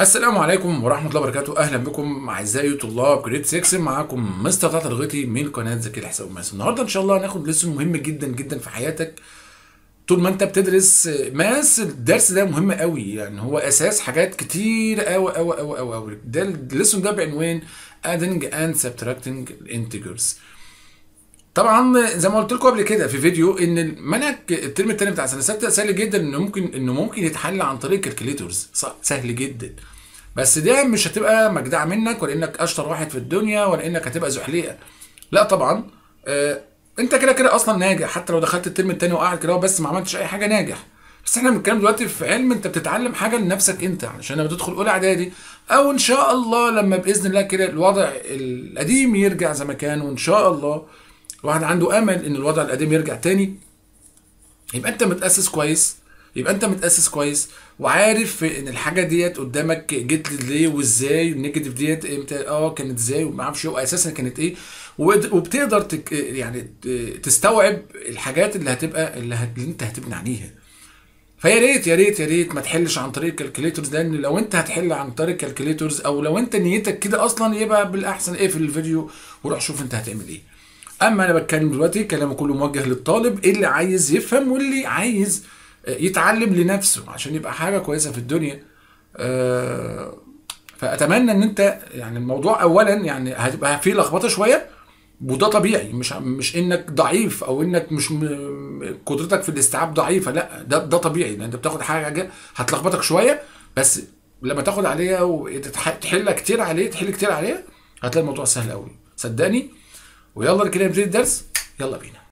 السلام عليكم ورحمة الله وبركاته أهلا بكم أعزائي طلاب جريد 6 معاكم مستر طلعت الغيطي من قناة ذكي الحساب والماس النهاردة إن شاء الله هناخد لسن مهم جدا جدا في حياتك طول ما أنت بتدرس ماس الدرس ده مهم قوي يعني هو أساس حاجات كتير قوي قوي قوي قوي قوي ده الليسون ده بعنوان adding and subtracting integers طبعا زي ما قلت لكم قبل كده في فيديو ان المنهج الترم الثاني بتاع سنه سته سهل جدا انه ممكن انه ممكن يتحل عن طريق كالكوليتورز سهل جدا بس ده مش هتبقى مجدعه منك ولا انك اشطر واحد في الدنيا ولا انك هتبقى زحليقه لا طبعا آه انت كده كده اصلا ناجح حتى لو دخلت الترم الثاني وقاعد كده بس ما عملتش اي حاجه ناجح بس احنا بنتكلم دلوقتي في علم انت بتتعلم حاجه لنفسك انت عشان لما تدخل اولى اعدادي او ان شاء الله لما باذن الله كده الوضع القديم يرجع زي ما كان وان شاء الله الواحد عنده امل ان الوضع القديم يرجع تاني يبقى انت متاسس كويس يبقى انت متاسس كويس وعارف ان الحاجه ديت قدامك جت ليه وازاي النيجاتيف ديت امتى اه كانت ازاي وما اعرفش واساسا كانت ايه وبتقدر تك يعني تستوعب الحاجات اللي هتبقى اللي, هت... اللي انت هتبني عليها فيا ريت يا ريت يا ريت ما تحلش عن طريق الكالكوليتورز لان لو انت هتحل عن طريق الكالكوليتورز او لو انت نيتك كده اصلا يبقى بالاحسن اقفل الفيديو وروح شوف انت هتعمل ايه اما انا بتكلم دلوقتي كلامي كله موجه للطالب اللي عايز يفهم واللي عايز يتعلم لنفسه عشان يبقى حاجه كويسه في الدنيا أه فاتمنى ان انت يعني الموضوع اولا يعني هتبقى فيه لخبطه شويه وده طبيعي مش مش انك ضعيف او انك مش قدرتك في الاستيعاب ضعيفه لا ده ده طبيعي لان انت بتاخد حاجه هتلخبطك شويه بس لما تاخد عليها وتحل كتير عليه تحل كتير عليه هتلاقي الموضوع سهل قوي صدقني ويلا كده نبتدي الدرس يلا بينا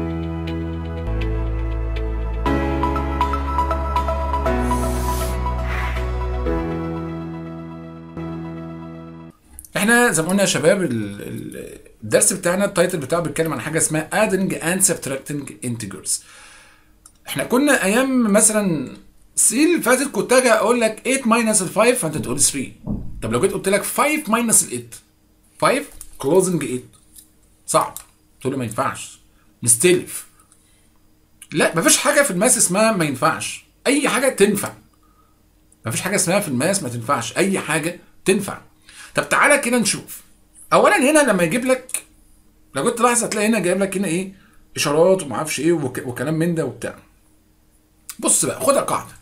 احنا زي ما قلنا يا شباب الدرس بتاعنا التايتل بتاعه بيتكلم عن حاجه اسمها adding and subtracting integers احنا كنا ايام مثلا السنين اللي فاتت كنت اجي اقول لك 8 ماينس ال 5 فانت تقول 3 طب لو جيت قلت لك 5 ماينس ال 8 5 كلوزنج 8 صعب تقول له ما ينفعش نستلف لا مفيش حاجه في الماس اسمها ما ينفعش اي حاجه تنفع مفيش حاجه اسمها في الماس ما تنفعش اي حاجه تنفع طب تعالى كده نشوف اولا هنا لما يجيب لك لو كنت تلاحظ هتلاقي هنا جايب لك هنا ايه اشارات وما اعرفش ايه وك... وكلام من ده وبتاع بص بقى خدها قاعده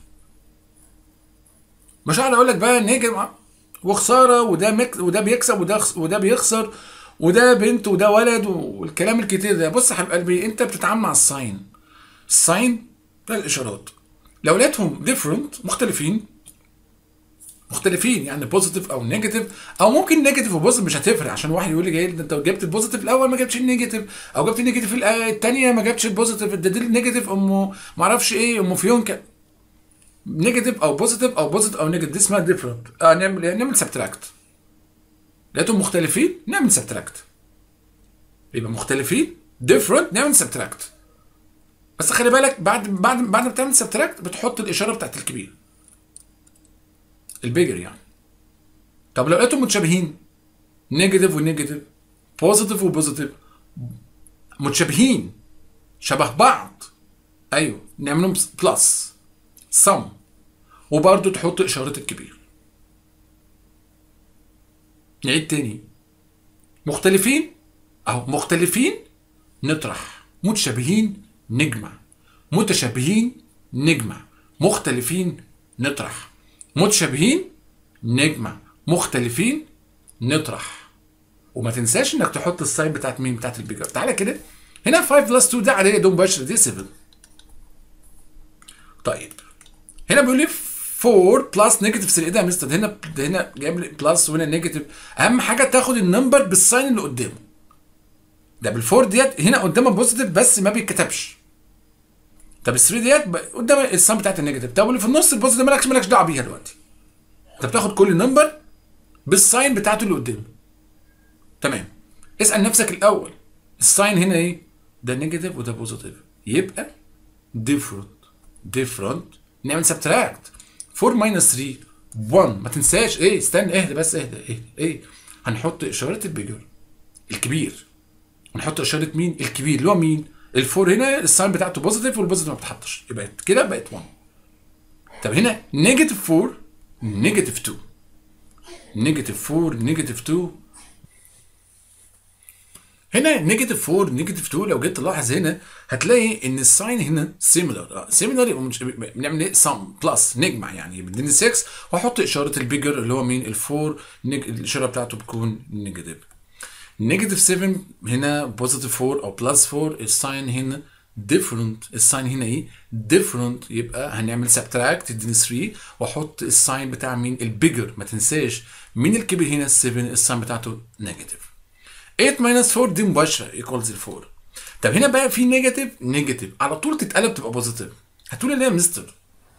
مش هقعد اقول لك بقى نيجي وخساره وده مك... وده بيكسب وده وده بيخسر وده بنت وده ولد والكلام الكتير ده بص يا حبيب قلبي انت بتتعامل مع الساين الساين ده الاشارات لو لقيتهم ديفرنت مختلفين مختلفين يعني بوزيتيف او نيجاتيف او ممكن نيجاتيف وبوزيتيف مش هتفرق عشان واحد يقول لي جاي انت جبت البوزيتيف الاول ما جبتش النيجاتيف او جبت النيجاتيف الثانيه ما جبتش البوزيتيف ده دي النيجاتيف امه ما اعرفش ايه امه فيونكه نيجاتيف او بوزيتيف او بوزيتيف او نيجاتيف دي اسمها ديفرنت اه نعمل نعمل سبتراكت لقيتهم مختلفين نعمل سبتراكت يبقى مختلفين ديفرنت نعمل سبتراكت بس خلي بالك بعد بعد بعد ما بتعمل سبتراكت بتحط الاشاره بتاعت الكبير البيجر يعني طب لو لقيتهم متشابهين نيجاتيف ونيجاتيف بوزيتيف وبوزيتيف متشابهين شبه بعض ايوه نعملهم بلس سم وبرضه تحط اشاره الكبير نعيد تاني مختلفين اهو مختلفين نطرح متشابهين نجمع متشابهين نجمع مختلفين نطرح متشابهين نجمع مختلفين نطرح وما تنساش انك تحط الساين بتاعت مين بتاعت البيجر تعالى كده هنا 5 بلس 2 ده عاديه دون مباشر دي 7 طيب هنا بيقول لي 4 بلس نيجاتيف 3 ايه ده يا مستر هنا هنا جايب لي بلس وهنا نيجاتيف اهم حاجه تاخد النمبر بالساين اللي قدامه ده بالفور ديت هنا قدامها بوزيتيف بس ما بيتكتبش طب ال 3 ديت قدام السم بتاعت النيجاتيف طب اللي في النص البوزيتيف مالكش مالكش دعوه بيها دلوقتي انت بتاخد كل نمبر بالساين بتاعته اللي قدامه تمام اسال نفسك الاول الساين هنا ايه ده نيجاتيف وده بوزيتيف يبقى ديفرنت ديفرنت نعمل سبتراكت 4 ماينس 3 1 ما تنساش ايه استنى اهدى بس اهدى ايه ايه هنحط اشاره البيجر الكبير ونحط اشاره مين الكبير اللي هو مين الفور هنا الساين بتاعته بوزيتيف والبوزيتيف ما بتحطش يبقى كده بقت 1 طب هنا نيجاتيف 4 نيجاتيف 2 نيجاتيف 4 نيجاتيف 2 هنا نيجاتيف 4 نيجاتيف 2 لو جيت تلاحظ هنا هتلاقي ان الساين هنا سيميلر سيميلر يبقى مش بنعمل ايه سم بلس نجمع يعني بيديني 6 واحط اشاره البيجر اللي هو مين ال4 الاشاره بتاعته بتكون نيجاتيف نيجاتيف 7 هنا بوزيتيف 4 او بلس 4 الساين هنا ديفرنت الساين هنا ايه ديفرنت يبقى هنعمل سبتراكت تديني 3 واحط الساين بتاع مين البيجر ما تنساش مين الكبير هنا 7 الساين بتاعته نيجاتيف 8 ماينس 4 دي مباشره ايكوالز 4 طب هنا بقى في نيجاتيف نيجاتيف على طول تتقلب تبقى بوزيتيف هتقول ليه يا مستر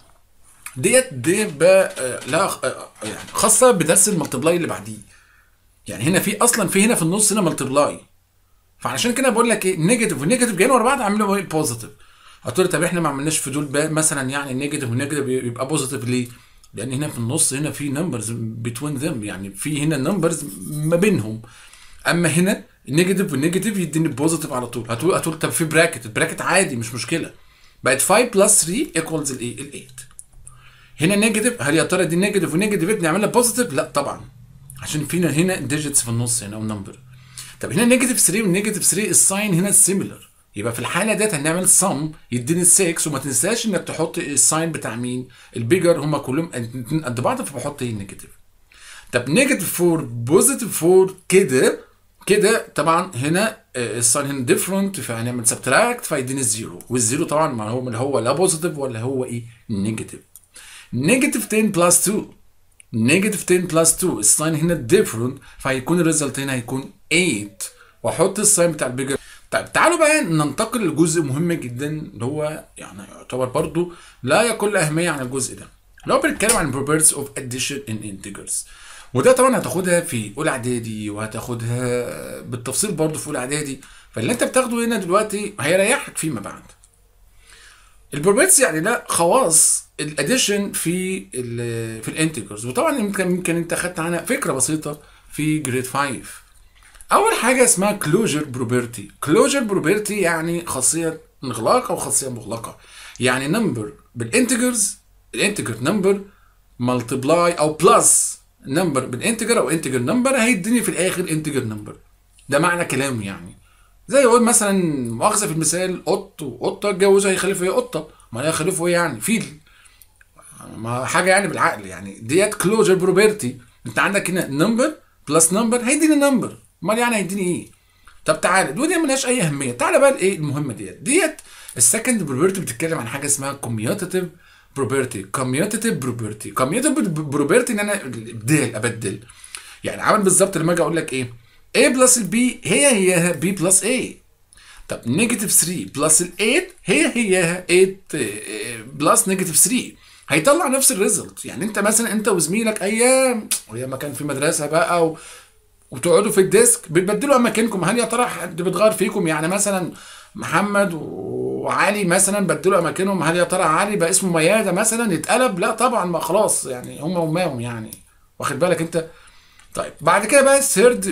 ديت دي بقى لا يعني خاصه بدرس الملتبلاي اللي بعديه يعني هنا في اصلا في هنا في النص هنا ملتبلاي فعشان كده بقول لك ايه نيجاتيف ونيجاتيف جايين ورا بعض عاملين ايه بوزيتيف هتقول طب احنا ما عملناش في دول بقى مثلا يعني نيجاتيف ونيجاتيف يبقى بوزيتيف ليه؟ لان هنا في النص هنا في نمبرز بتوين ذم يعني في هنا نمبرز ما بينهم اما هنا النيجاتيف والنيجاتيف يديني بوزيتيف على طول هتقول هتقول طب في براكت البراكت عادي مش مشكله بقت 5 بلس 3 ايكوالز الايه؟ ال 8 هنا نيجاتيف هل يا ترى دي نيجاتيف ونيجاتيف نعملها بوزيتيف؟ لا طبعا عشان فينا هنا ديجيتس في النص هنا او نمبر طب هنا نيجاتيف 3 والنيجاتيف 3 الساين هنا سيميلر يبقى في الحاله ديت هنعمل سم يديني 6 وما تنساش انك تحط الساين بتاع مين البيجر هم كلهم قد بعض فبحط ايه نيجاتيف طب نيجاتيف 4 بوزيتيف 4 كده كده طبعا هنا الساين هنا ديفرنت فهنعمل سبتراكت فيديني الزيرو والزيرو طبعا ما هو اللي هو لا بوزيتيف ولا هو ايه نيجاتيف نيجاتيف 10 بلس 2 نيجاتيف 10 بلس 2 الساين هنا ديفرنت فهيكون الريزلت هنا هيكون 8 واحط الساين بتاع البيجر طيب تعالوا بقى ننتقل لجزء مهم جدا اللي هو يعني يعتبر برضو لا يقل اهميه عن الجزء ده اللي هو بنتكلم عن properties of addition in integers وده طبعا هتاخدها في اولى اعدادي وهتاخدها بالتفصيل برضو في اولى اعدادي فاللي انت بتاخده هنا دلوقتي هيريحك فيما بعد البروبرتيز يعني ده خواص الاديشن في ال في الانتجرز وطبعا يمكن يمكن انت خدت عنها فكره بسيطه في جريد 5 اول حاجه اسمها كلوجر بروبرتي كلوجر بروبرتي يعني خاصيه مغلقه وخاصيه مغلقه يعني نمبر بالانتجرز الانتجر نمبر ملتبلاي او بلس نمبر بالانتجر او انتجر نمبر هيديني في الاخر انتجر نمبر ده معنى كلامه يعني زي يقول مثلا مؤاخذه في المثال قط وقطه اتجوزوا هيخلفوا ايه قطه ما هيخلفوا ايه يعني فيل ما حاجه يعني بالعقل يعني ديت كلوجر بروبرتي انت عندك هنا نمبر بلس نمبر هيديني نمبر امال يعني هيديني ايه طب تعالى ودي ملهاش اي اهميه تعالى بقى الايه المهمه ديت ديت السكند بروبرتي بتتكلم عن حاجه اسمها كوميوتيتيف بروبرتي كوميوتيتيف بروبرتي كوميوتيتيف بروبرتي ان انا ابدال ابدل يعني عامل بالظبط لما اجي اقول لك ايه a بلس البي هي هيها b بلس a طب نيجاتيف 3 بلس ال 8 هي هيها 8 بلس نيجاتيف 3 هيطلع نفس الريزلت يعني انت مثلا انت وزميلك ايام وايام ما كان في مدرسه بقى و... وتقعدوا في الديسك بتبدلوا اماكنكم هل يا ترى حد بيتغير فيكم يعني مثلا محمد وعلي مثلا بدلوا اماكنهم هل يا ترى علي بقى اسمه مياده مثلا يتقلب لا طبعا ما خلاص يعني هم وماهم يعني واخد بالك انت طيب بعد كده بقى الثيرد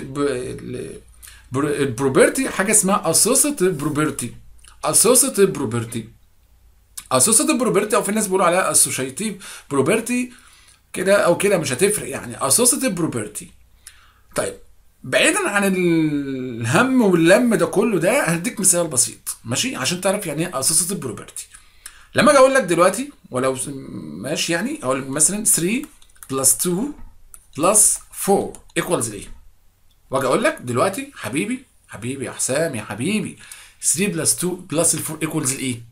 البروبرتي حاجه اسمها اسوسيتيف بروبرتي اسوسيتيف بروبرتي اسوسيتيف بروبرتي او في ناس بيقولوا عليها اسوشيتيف بروبرتي كده او كده مش هتفرق يعني اسوسيتيف بروبرتي طيب بعيدا عن الهم واللم ده كله ده هديك مثال بسيط ماشي عشان تعرف يعني ايه اسوسيتيف بروبرتي لما اجي اقول لك دلوقتي ولو ماشي يعني اقول مثلا 3 بلس 2 بلس 4 ايكوالز ايه واجي اقول لك دلوقتي حبيبي حبيبي يا حسام يا حبيبي 3 بلس 2 بلس 4 ايكوالز ايه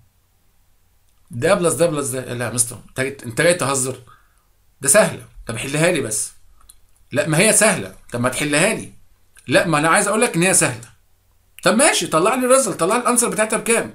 ده بلس ده بلس ده لا يا مستر انت انت جاي تهزر ده سهله طب حلها لي بس لا ما هي سهله طب ما تحلها لي لا ما انا عايز اقول لك ان هي سهله طب ماشي طلع لي الريزلت طلع لي الانسر بتاعتها بكام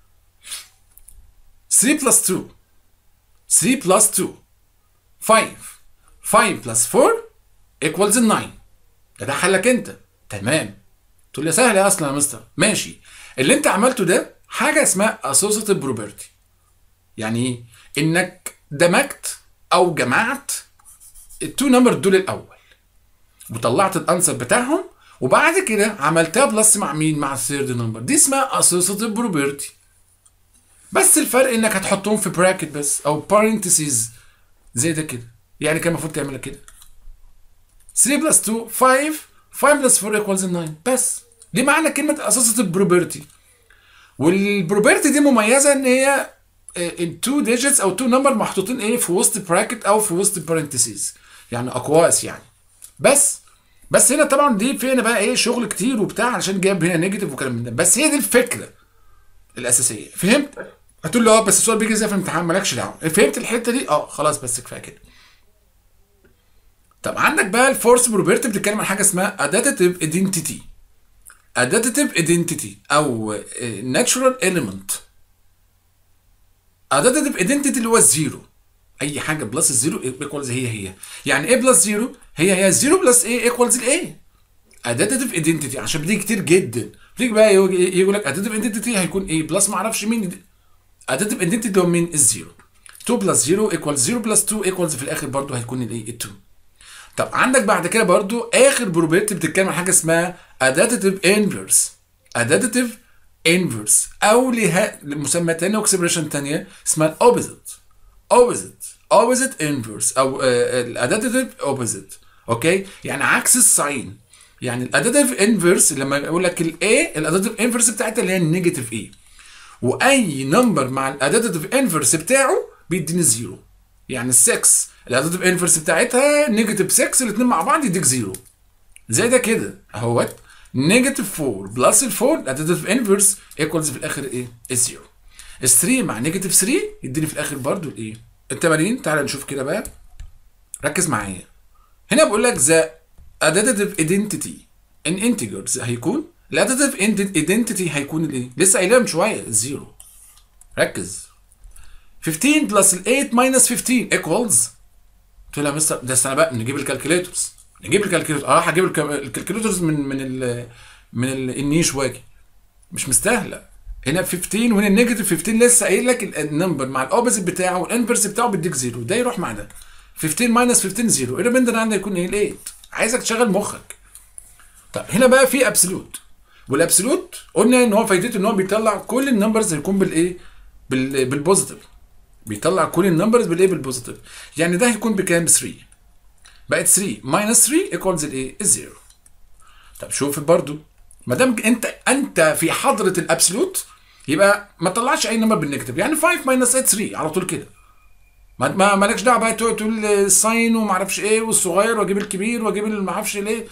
3 بلس 2 3 بلس 2 5 5 بلس 4 ايكوالز 9 ده ده حلك انت تمام تقول لي سهله اصلا يا مستر ماشي اللي انت عملته ده حاجه اسمها اسوسيتيف بروبرتي يعني ايه انك دمجت او جمعت التو نمبر دول الاول وطلعت الانسر بتاعهم وبعد كده عملتها بلس مع مين مع الثيرد نمبر دي اسمها اسوسيتيف بروبرتي بس الفرق انك هتحطهم في براكت بس او بارنتسيز زي ده كده يعني كان المفروض تعملها كده 3 بلس 2 5 5 بلس 4 equals 9 بس دي معنى كلمه اساسة البروبرتي والبروبرتي دي مميزه ان هي ان تو ديجيتس او تو نمبر محطوطين ايه في وسط براكت او في وسط بارنتسيز يعني اقواس يعني بس بس هنا طبعا دي في هنا بقى ايه شغل كتير وبتاع علشان جايب هنا نيجاتيف وكلام من ده بس هي دي الفكره الاساسيه فهمت هتقول له اه بس السؤال بيجي ازاي في الامتحان مالكش دعوه فهمت الحته دي اه خلاص بس كفايه كده طب عندك بقى الفورس بروبرتي بتتكلم عن حاجه اسمها اداتيف ايدنتيتي اداتيف ايدنتيتي او ناتشورال اليمنت اداتيف ايدنتيتي اللي هو الزيرو اي حاجه بلس الزيرو ايكوالز هي هي يعني ايه بلس زيرو هي هي زيرو بلس ايه ايكوالز الايه اداتيف ايدنتيتي عشان بتيجي كتير جدا بتيجي بقى يقول لك اداتيف ايدنتيتي هيكون ايه بلس ما اعرفش مين اداتيف ايدنتيتي هو مين الزيرو 2 بلس 0 ايكوالز 0 بلس 2 ايكوالز في الاخر برضو هيكون الايه ال 2 طب عندك بعد كده برضو اخر بروبرتي بتتكلم عن حاجه اسمها اداتيف انفرس اداتيف انفرس او لها مسمى تاني واكسبريشن تانية اسمها الاوبوزيت اوبوزيت اوبوزيت انفرس او الاداتيف اوبوزيت اوكي يعني عكس الساين يعني الاداتيف انفرس لما يقول لك الاي الاداتيف انفرس بتاعتها اللي هي النيجاتيف اي واي نمبر مع الاداتيف انفرس بتاعه بيديني زيرو يعني ال 6 الاداتيف انفرس بتاعتها نيجاتيف 6 الاثنين مع بعض يديك زيرو زي ده كده اهوت نيجاتيف 4 بلس ال 4 الاداتيف انفرس ايكوالز في الاخر ايه؟ الزيرو ال 3 مع نيجاتيف 3 يديني في الاخر برضو الايه؟ التمارين تعال نشوف كده بقى ركز معايا هنا بقول لك ذا additive identity in integers هيكون الاديتيف ايدنتيتي هيكون الايه؟ لسه قايلها من شويه الزيرو ركز 15 بلس ال 8 ماينس 15 ايكوالز قلت له يا مستر ده استنى بقى نجيب الكالكوليترز نجيب الكالكوليتر اه هجيب الكالكوليترز من من ال من ال النيش واجي مش مستاهله هنا 15 وهنا النيجاتيف 15 لسه قايل لك النمبر مع الاوبوزيت بتاعه والانفرس بتاعه بيديك زيرو ده يروح مع ده 15 ماينس 15 زيرو الريميندر عندك يكون ايه 8 عايزك تشغل مخك طب هنا بقى في ابسولوت والابسولوت قلنا ان هو فايدته ان هو بيطلع كل النمبرز هيكون بالايه بال بالبوزيتيف بيطلع كل النمبرز بالايه بالبوزيتيف يعني ده هيكون بكام 3 بقت 3 ماينس 3 ايكوالز الايه الزيرو طب شوف برضو ما دام انت انت في حضره الابسولوت يبقى ما تطلعش اي نمبر بالنيجاتيف يعني 5 ماينس 8 3 على طول كده ما ما مالكش دعوه بقى تقول تقول الساين وما اعرفش ايه والصغير واجيب الكبير واجيب ما اعرفش ليه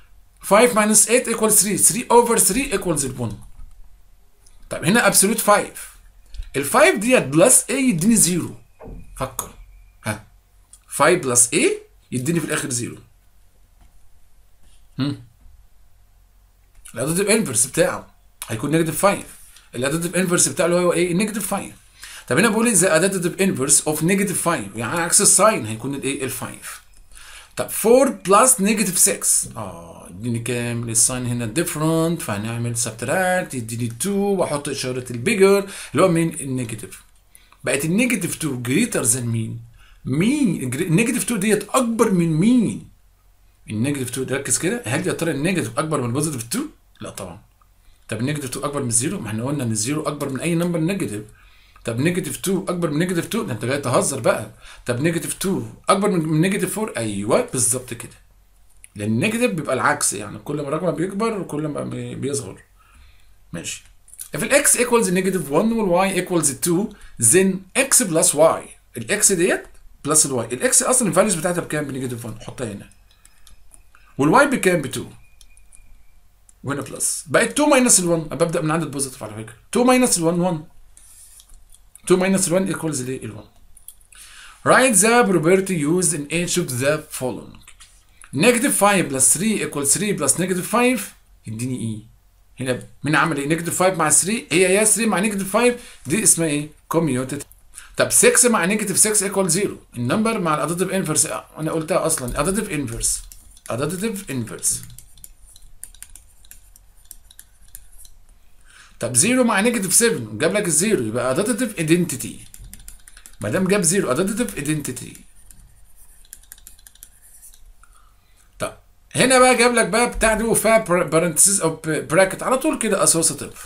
5 minus 8 equals 3 3 over 3 equals 1 طيب هنا absolute 5 ال 5 ديت بلس A يديني 0 فكر ها 5 بلس A يديني في الاخر 0 هم الاديتيف انفرس بتاعه هيكون نيجاتيف 5 الاديتيف انفرس بتاعه اللي هو ايه النيجاتيف 5 طب هنا بقول ذا اديتيف انفرس اوف نيجاتيف 5 يعني عكس الساين هيكون الايه ال 5 طب 4 بلس نيجاتيف 6 اه يديني كام الساين هنا ديفرنت فهنعمل سبتراكت يديني 2 واحط اشاره البيجر اللي هو مين النيجاتيف بقت النيجاتيف 2 جريتر ذان مين مين النيجاتيف 2 ديت اكبر من مين النيجاتيف 2 ركز كده هل يا ترى النيجاتيف اكبر من البوزيتيف 2 لا طبعا طب النيجاتيف 2 اكبر من الزيرو ما احنا قلنا ان الزيرو اكبر من اي نمبر نيجاتيف طب نيجاتيف 2 اكبر من نيجاتيف 2 ده انت جاي تهزر بقى طب نيجاتيف 2 اكبر من نيجاتيف 4 ايوه بالظبط كده لان النيجاتيف بيبقى العكس يعني كل ما الرقم بيكبر كل ما بيصغر ماشي if الاكس equals نيجاتيف 1 والواي equals 2 then x بلس y الاكس ديت بلس الواي الاكس اصلا الفاليوز بتاعتها بكام بنيجاتيف 1 حطها هنا والواي بكام ب 2 وهنا بلس بقت 2 ماينس ال 1 ببدا من عند البوزيتيف على فكره 2 ماينس ال 1 1 2 minus 1 equals الايه ال 1 write the property used in each of the following negative 5 plus 3 equals 3 plus negative 5 يديني ايه هنا من عمل ايه negative 5 مع 3 هي هي 3 مع negative 5 دي اسمها ايه commutative طب 6 مع negative 6 equals 0 النمبر مع الاديتيف انفرس انا قلتها اصلا additive inverse additive inverse طب 0 مع نيجاتيف 7 جاب لك الزيرو يبقى اديتيف ايدنتيتي ما دام جاب زيرو اديتيف ايدنتيتي طب هنا بقى جاب لك بقى بتاع دي وفيها بارنتسيز او براكت على طول كده اسوسيتيف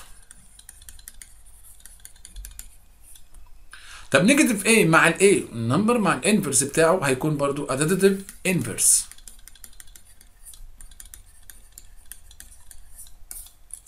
طب نيجاتيف ايه مع الايه النمبر مع الانفرس بتاعه هيكون برضو اديتيف انفرس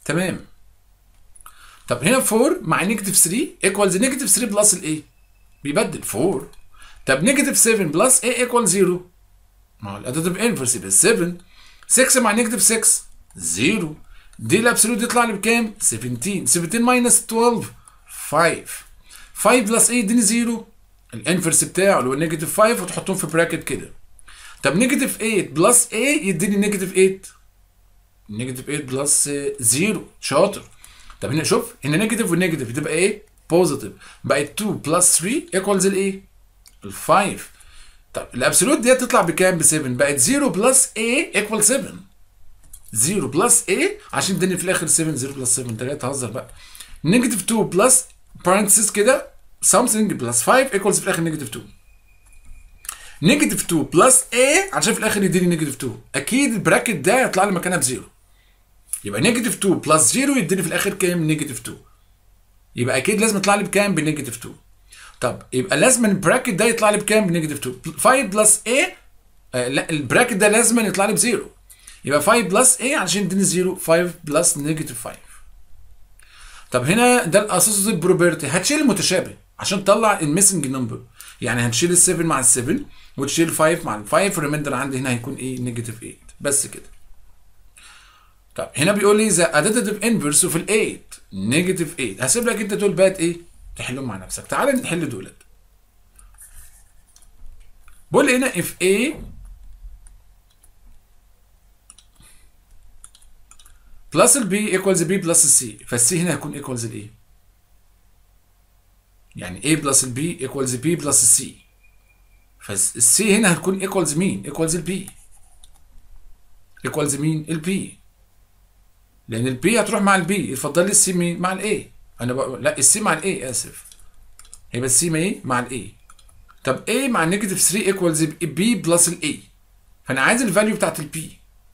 تمام طب هنا 4 مع نيجاتيف 3 ايكوالز نيجاتيف 3 بلس الايه بيبدل 4 طب نيجاتيف 7 بلس ايه ايكوال 0 ما هو الاديتيف انفرس يبقى 7 6 مع نيجاتيف 6 0 دي الابسولوت يطلع لي بكام 17 17 ماينس 12 5 5 بلس 8 يديني 0 الانفرس بتاعه اللي هو نيجاتيف 5 وتحطهم في براكت كده طب نيجاتيف 8 بلس 8 يديني نيجاتيف 8 نيجاتيف 8 بلس 0 شاطر طب هنا شوف هنا نيجاتيف والنيجاتيف تبقى ايه بوزيتيف بقت 2 بلس 3 ايكوالز الايه ال 5 طب الابسولوت دي تطلع بكام ب 7 بقت 0 بلس a ايكوال 7 0 بلس a عشان اداني في الاخر 7 0 بلس 7 انت جاي تهزر بقى نيجاتيف 2 بلس بارنتسز كده something بلس 5 ايكوالز في الاخر نيجاتيف 2 نيجاتيف 2 بلس a عشان في الاخر يديني نيجاتيف 2 اكيد البراكت ده هيطلع لي مكانها بزيرو يبقى نيجاتيف 2 بلس 0 يديني في الاخر كام نيجاتيف 2 يبقى اكيد لازم يطلع لي بكام بنيجاتيف 2 طب يبقى لازم البراكت ده يطلع لي بكام بنيجاتيف 2 5 بلس a آه لا البراكت ده لازم يطلع لي بزيرو يبقى 5 بلس a عشان يديني 0 5 بلس نيجاتيف 5 طب هنا ده الاسوسيتيف بروبرتي هتشيل المتشابه عشان تطلع الميسنج نمبر يعني هنشيل ال 7 مع ال 7 وتشيل 5 مع ال 5 الريميندر عندي هنا هيكون ايه نيجاتيف 8 بس كده طب هنا بيقول لي ذا اديتيف انفرس في ال 8 نيجاتيف 8 هسيب لك انت دول بقى ايه تحلهم مع نفسك تعال نحل دولت بقول لي هنا if A بلس ال B equals B بلس ال C فال C هنا هيكون equals ال A يعني A بلس ال B equals B بلس ال C فال C هنا هتكون equals مين equals ال B equals مين ال B لان ال B هتروح مع ال B يفضل لي ال C مين مع ال A انا بقى لا السي مع الاي اسف هيبقى السي مع ايه مع الاي طب A مع نيجاتيف 3 ايكوالز بي بلس الاي فانا عايز الفاليو بتاعت البي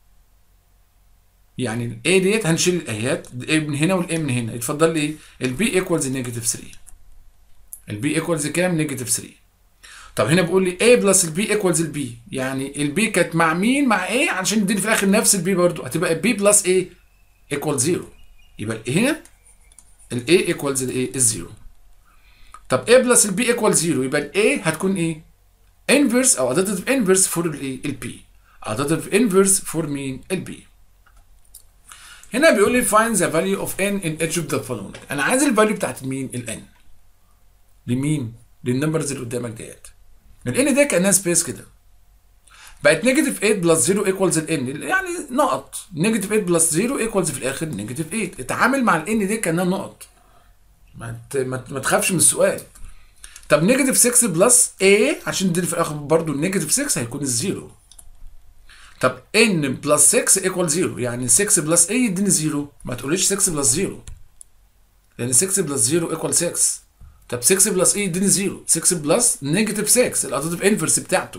يعني الاي ديت هنشيل الايات من هنا والاي من هنا يتفضل لي ايه البي ايكوالز نيجاتيف 3 البي ايكوالز كام نيجاتيف 3 طب هنا بيقول لي A بلس البي ايكوالز البي يعني البي كانت مع مين مع A عشان يديني في الاخر نفس البي برضو هتبقى B بلس A ايكوال 0 يبقى هنا ال A equals ال A الزيرو طب A بلس ال B equals 0 يبقى ال A هتكون ايه؟ inverse او additive inverse for ال A ال B additive inverse for مين؟ ال B هنا بيقول لي find the value of n in each of the following انا عايز الفاليو بتاعت مين؟ ال n لمين؟ للنمبرز اللي قدامك ديت ال n دي كانها سبيس كده بقت نيجاتيف 8 بلس 0 ايكوالز ال n يعني نقط نيجاتيف 8 بلس 0 ايكوالز في الاخر نيجاتيف 8 اتعامل مع ال n دي كانها نقط ما ما تخافش من السؤال طب نيجاتيف 6 بلس a عشان دي في الاخر برضه النيجاتيف 6 هيكون الزيرو طب n بلس 6 ايكوال 0 يعني 6 بلس a يديني 0 ما تقوليش 6 بلس 0 لان 6 بلس 0 ايكوال 6 طب 6 بلس a يديني 0 6 بلس نيجاتيف 6 الاديتيف انفرس بتاعته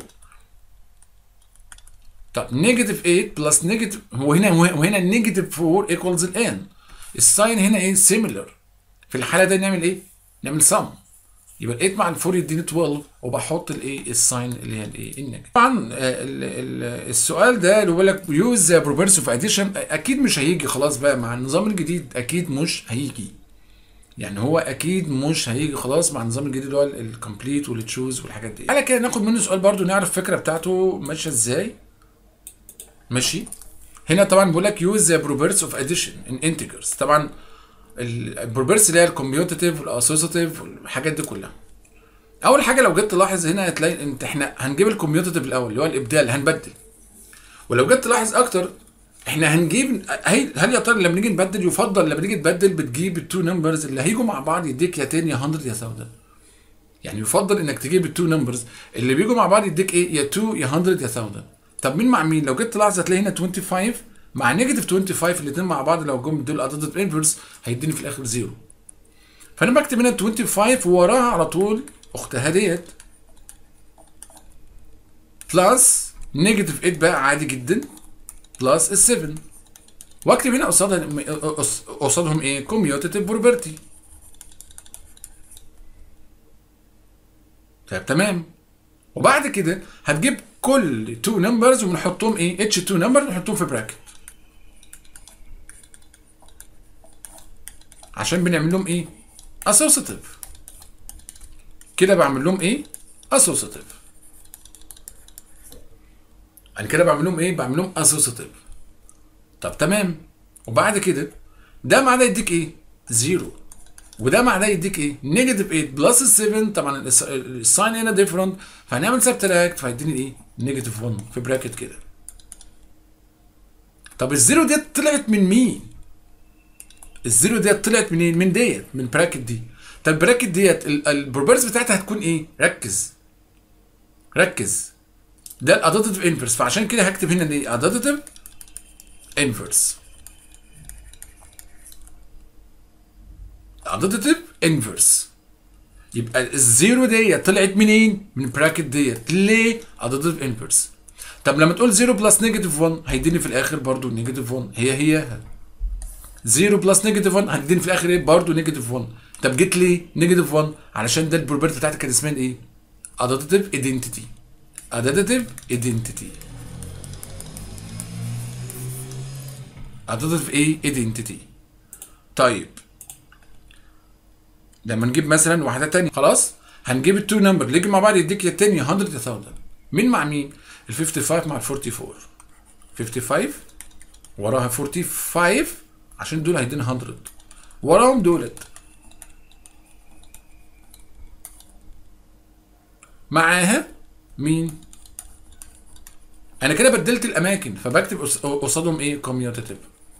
طب نيجاتيف 8 بلس نيجاتيف وهنا وهنا نيجاتيف 4 ايكوالز الان الساين هنا ايه سيميلر في الحاله دي نعمل ايه؟ نعمل سم يبقى 8 مع ال 4 يديني 12 وبحط الايه الساين اللي هي الايه النيجاتيف طبعا السؤال ده اللي بيقول لك يوز بروبرس اوف اديشن اكيد مش هيجي خلاص بقى مع النظام الجديد اكيد مش هيجي يعني هو اكيد مش هيجي خلاص مع النظام الجديد اللي هو الكومبليت والتشوز والحاجات دي على كده ناخد منه سؤال برده نعرف الفكره بتاعته ماشيه ازاي ماشي هنا طبعا بيقول لك يوز ذا بروبرتس اوف اديشن ان انتجرز طبعا البروبرتس اللي هي الكوميوتيف والاسوسيتيف والحاجات دي كلها اول حاجه لو جيت تلاحظ هنا هتلاقي انت احنا هنجيب الكوميوتيف الاول اللي هو الابدال هنبدل ولو جيت تلاحظ اكتر احنا هنجيب هل يا ترى لما نيجي نبدل يفضل لما نيجي تبدل بتجيب التو نمبرز اللي هيجوا مع بعض يديك يا 10 يا 100 يا 1000 يعني يفضل انك تجيب التو نمبرز اللي بيجوا مع بعض يديك ايه يا 2 يا 100 يا 1000 طب مين مع مين لو جيت تلاحظ هتلاقي هنا 25 مع نيجاتيف 25 الاثنين مع بعض لو جم دول اديتيف انفرس هيديني في الاخر زيرو فانا بكتب هنا 25 ووراها على طول اختها ديت بلس نيجاتيف 8 بقى عادي جدا بلس ال 7 واكتب هنا قصادها قصادهم ايه كوميوتيف بروبرتي طيب تمام وبعد كده هتجيب كل تو نمبرز ونحطهم ايه اتش 2 نمبر نحطهم في براكت عشان بنعمل لهم ايه اسوسيتيف كده بعمل لهم ايه اسوسيتيف انا كده بعمل لهم ايه بعمل لهم اسوسيتيف طب تمام وبعد كده ده مع ده يديك ايه زيرو وده مع ده يديك ايه نيجاتيف 8 بلس 7 طبعا الس- الساين هنا ديفرنت فهنعمل سبتراكت فهيديني ايه نيجاتيف 1 في براكت كده طب الزيرو ديت طلعت من مين الزيرو ديت طلعت منين من ديت من براكت دي طب البراكت ديت البروبرتيز بتاعتها هتكون ايه ركز ركز ده الاديتيف انفرس فعشان كده هكتب هنا ايه اديتيف انفرس اديتيف انفرس يبقى الزيرو ديت طلعت منين من براكت ديت ليه اديتيف انفرس طب لما تقول 0 بلس نيجاتيف 1 هيديني في الاخر برضو نيجاتيف 1 هي هي 0 بلس نيجاتيف 1 هتديني في الاخر ايه برضه نيجاتيف 1 طب جيت ليه نيجاتيف 1 علشان ده البروبرتي بتاعتك كانت اسمها ايه اديتيف ايدنتيتي اديتيف ايدنتيتي اديتيف ايه ايدنتيتي طيب لما نجيب مثلا واحده تانية خلاص هنجيب التو نمبر اللي يجي مع بعض يديك يا التاني 100 يا 1000 مين مع مين ال 55 مع ال 44 55 وراها 45 عشان دول هيدينا 100 وراهم دولت معاها مين انا كده بدلت الاماكن فبكتب قص- قصادهم ايه كوميوتيتيف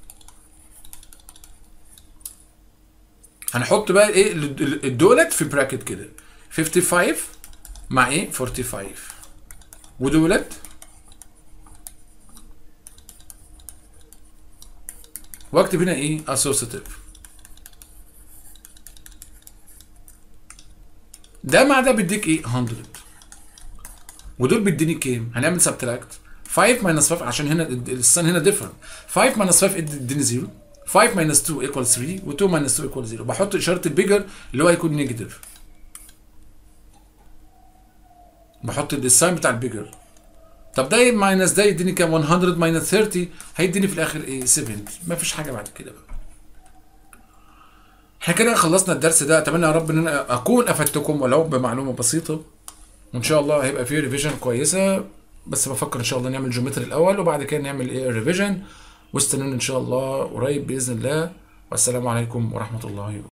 هنحط بقى ايه ال- ال- الدولت في براكت كده 55 مع ايه 45 ودولت واكتب هنا ايه associative ده مع ده بيديك ايه 100 ودول بيديني كام هنعمل سبتراكت 5 minus 5 عشان هنا السن هنا ديفرنت 5 minus 5 اديني 0 5 minus 2 equals 3 و 2 minus 2 equals 0 بحط اشاره البيجر اللي هو هيكون نيجاتيف بحط الساين بتاع البيجر طب ده ماينس ده يديني كام 100 ماينس 30 هيديني في الاخر ايه 70 مفيش حاجه بعد كده بقى احنا كده خلصنا الدرس ده اتمنى يا رب ان انا اكون افدتكم ولو بمعلومه بسيطه وان شاء الله هيبقى فيه ريفيجن كويسه بس بفكر ان شاء الله نعمل جيومتري الاول وبعد كده نعمل ايه ريفيجن واستنوني ان شاء الله قريب باذن الله والسلام عليكم ورحمه الله وبركاته